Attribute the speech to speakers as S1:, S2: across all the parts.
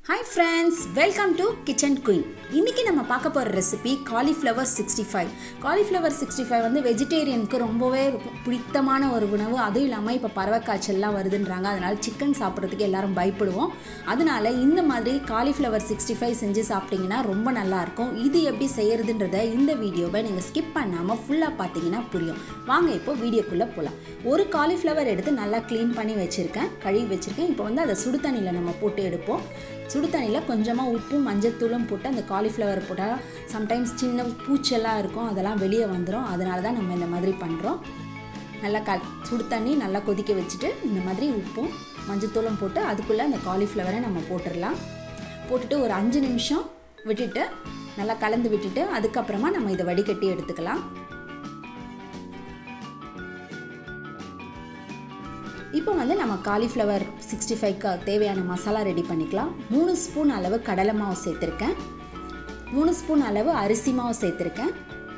S1: hi friends welcome to kitchen queen இன்றைக்கி நம்ம பார்க்க போகிற recipe cauliflower sixty five cauliflower sixty five வந்து வெஜிடேரியனுக்கு ரொம்பவே பிடித்தமான ஒரு உணவு அதுவும் இல்லாமல் இப்போ பறவை காய்ச்சல்லாம் வருதுன்றாங்க அதனால் சிக்கன் சாப்பிட்றதுக்கு எல்லாரும் பயப்படுவோம் அதனால இந்த மாதிரி காலிஃப்ளவர் சிக்ஸ்டி ஃபைவ் செஞ்சு சாப்பிட்டிங்கன்னா ரொம்ப நல்லாயிருக்கும் இது எப்படி செய்யறதுன்றத இந்த வீடியோவை நீங்கள் ஸ்கிப் பண்ணாமல் ஃபுல்லாக பார்த்தீங்கன்னா புரியும் வாங்க இப்போ வீடியோக்குள்ளே போகலாம் ஒரு காலிஃப்ளவர் எடுத்து நல்லா க்ளீன் பண்ணி வச்சுருக்கேன் கழுவி வச்சுருக்கேன் இப்போ வந்து அதை சுடு தண்ணியில் நம்ம போட்டு எடுப்போம் சுடு தண்ணியில் கொஞ்சமாக உப்பும் மஞ்சத்தூளும் போட்டு அந்த காலிஃப்ளவர் போட்டால் சம்டைம்ஸ் சின்ன பூச்செல்லாம் இருக்கும் அதெல்லாம் வெளியே வந்துடும் அதனால தான் நம்ம இந்த மாதிரி பண்ணுறோம் நல்லா க சுடு தண்ணி நல்லா கொதிக்க வச்சுட்டு இந்த மாதிரி உப்பும் மஞ்சத்தூளும் போட்டு அதுக்குள்ளே அந்த காலிஃப்ளவரை நம்ம போட்டுடலாம் போட்டுட்டு ஒரு அஞ்சு நிமிஷம் விட்டுட்டு நல்லா கலந்து விட்டுட்டு அதுக்கப்புறமா நம்ம இதை வடிகட்டி எடுத்துக்கலாம் இப்போ வந்து நம்ம காலிஃப்ளவர் சிக்ஸ்டி ஃபைவ்க்கு தேவையான மசாலா ரெடி பண்ணிக்கலாம் மூணு ஸ்பூன் அளவு கடலை மாவு சேர்த்துருக்கேன் மூணு ஸ்பூன் அளவு அரிசி மாவு சேர்த்துருக்கேன்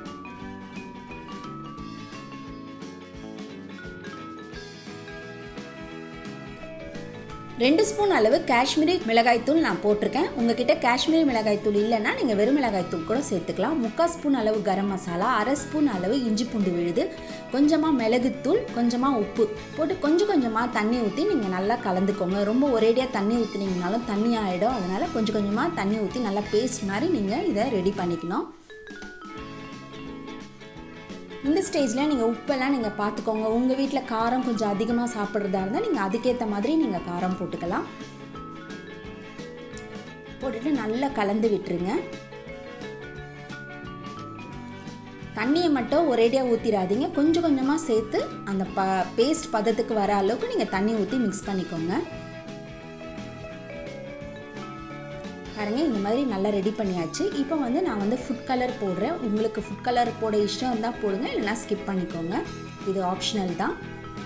S1: ரெண்டு ஸ்பூன் அளவு காஷ்மீரி மிளகாய்த்தூள் நான் போட்டிருக்கேன் உங்ககிட்ட காஷ்மீரி மிளகாய்த்தூள் இல்லைன்னா நீங்கள் வெறும் மிளகாய்த்தூள் கூட சேர்த்துக்கலாம் முக்கால் ஸ்பூன் அளவு கரம் மசாலா அரை ஸ்பூன் அளவு இஞ்சி பூண்டு விழுது கொஞ்சமாக மிளகுத்தூள் கொஞ்சமாக உப்பு போட்டு கொஞ்சம் கொஞ்சமாக தண்ணி ஊற்றி நீங்கள் நல்லா கலந்துக்கோங்க ரொம்ப ஒரேடியாக தண்ணி ஊற்றினீங்கனாலும் தண்ணி ஆகிடும் அதனால் கொஞ்சம் கொஞ்சமாக தண்ணி ஊற்றி நல்லா பேஸ்ட் மாதிரி நீங்கள் இதை ரெடி பண்ணிக்கணும் இந்த ஸ்டேஜில் நீங்கள் உப்பெல்லாம் நீங்கள் பார்த்துக்கோங்க உங்கள் வீட்டில் காரம் கொஞ்சம் அதிகமாக சாப்பிட்றதா இருந்தால் நீங்கள் அதுக்கேற்ற மாதிரி நீங்கள் காரம் போட்டுக்கலாம் போட்டுட்டு நல்லா கலந்து விட்டுருங்க தண்ணியை மட்டும் ஒரேடியாக ஊற்றிடாதீங்க கொஞ்சம் கொஞ்சமாக சேர்த்து அந்த ப பேஸ்ட் பதத்துக்கு வர அளவுக்கு நீங்கள் தண்ணி ஊற்றி மிக்ஸ் பண்ணிக்கோங்க பாருங்க இந்த மாதிரி நல்லா ரெடி பண்ணியாச்சு இப்போ வந்து நான் வந்து ஃபுட் கலர் போடுறேன் உங்களுக்கு ஃபுட் கலர் போட இஷ்டம் இருந்தால் போடுங்க இல்லைனா ஸ்கிப் பண்ணிக்கோங்க இது ஆப்ஷனல் தான்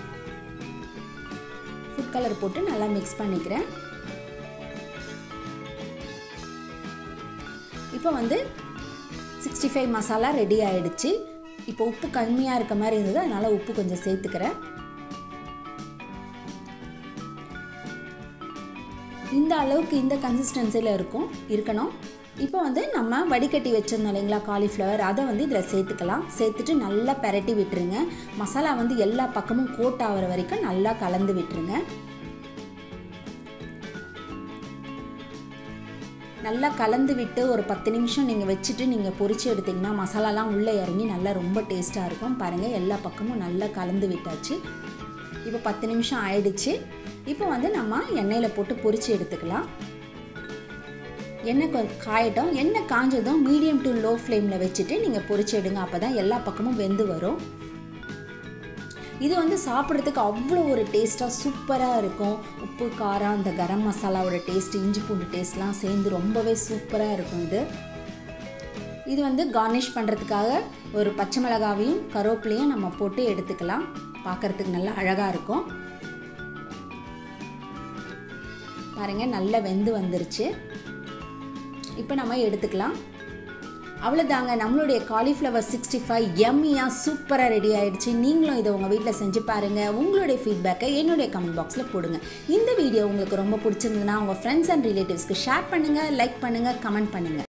S1: ஃபுட் கலர் போட்டு நல்லா மிக்ஸ் பண்ணிக்கிறேன் இப்போ வந்து சிக்ஸ்டி ஃபைவ் மசாலா ரெடி ஆகிடுச்சு இப்போ உப்பு கம்மியாக இருக்க மாதிரி இருந்தது அதனால் உப்பு கொஞ்சம் சேர்த்துக்கிறேன் இந்த அளவுக்கு இந்த கன்சிஸ்டன்சியில் இருக்கும் இருக்கணும் இப்போ வந்து நம்ம வடிகட்டி வச்சிருந்தோம் இல்லைங்களா காலிஃப்ளவர் அதை வந்து இதில் சேர்த்துக்கலாம் சேர்த்துட்டு நல்லா பெரட்டி விட்டுருங்க மசாலா வந்து எல்லா பக்கமும் கோட் ஆகிற வரைக்கும் நல்லா கலந்து விட்டுருங்க நல்லா கலந்து விட்டு ஒரு பத்து நிமிஷம் நீங்கள் வச்சுட்டு நீங்கள் பொரிச்சு எடுத்திங்கன்னா மசாலாலாம் உள்ளே இறங்கி நல்லா ரொம்ப டேஸ்ட்டாக இருக்கும் பாருங்கள் எல்லா பக்கமும் நல்லா கலந்து விட்டாச்சு இப்போ பத்து நிமிஷம் ஆயிடுச்சு இப்போ வந்து நம்ம எண்ணெயில் போட்டு பொரித்து எடுத்துக்கலாம் எண்ணெய் கொ காயட்டும் எண்ணெய் காஞ்சதும் மீடியம் டு லோ ஃப்ளேமில் வச்சுட்டு நீங்கள் பொரிச்சு எடுங்க அப்போ தான் எல்லா பக்கமும் வெந்து வரும் இது வந்து சாப்பிட்றதுக்கு அவ்வளோ ஒரு டேஸ்ட்டாக சூப்பராக இருக்கும் உப்பு காரம் அந்த கரம் மசாலாவோட டேஸ்ட் இஞ்சி பூண்டு டேஸ்ட்லாம் சேர்ந்து ரொம்பவே சூப்பராக இருக்கும் இது இது வந்து கார்னிஷ் பண்ணுறதுக்காக ஒரு பச்சை மிளகாவையும் கருவேப்பிலையும் நம்ம போட்டு எடுத்துக்கலாம் பார்க்குறதுக்கு நல்லா அழகாக இருக்கும் பாருங்கள் நல்லா வெந்து வந்துருச்சு இப்போ நம்ம எடுத்துக்கலாம் அவ்வளோதாங்க நம்மளுடைய காலிஃப்ளவர் சிக்ஸ்டி ஃபைவ் எம்மியாக சூப்பராக ரெடி ஆகிடுச்சு நீங்களும் இதை உங்கள் வீட்டில் செஞ்சு பாருங்கள் உங்களுடைய ஃபீட்பேக்கை என்னுடைய கமெண்ட் பாக்ஸில் போடுங்க இந்த வீடியோ உங்களுக்கு ரொம்ப பிடிச்சிருந்ததுன்னா உங்கள் ஃப்ரெண்ட்ஸ் அண்ட் ரிலேட்டிவ்ஸ்க்கு ஷேர் பண்ணுங்கள் லைக் பண்ணுங்கள் கமெண்ட் பண்ணுங்கள்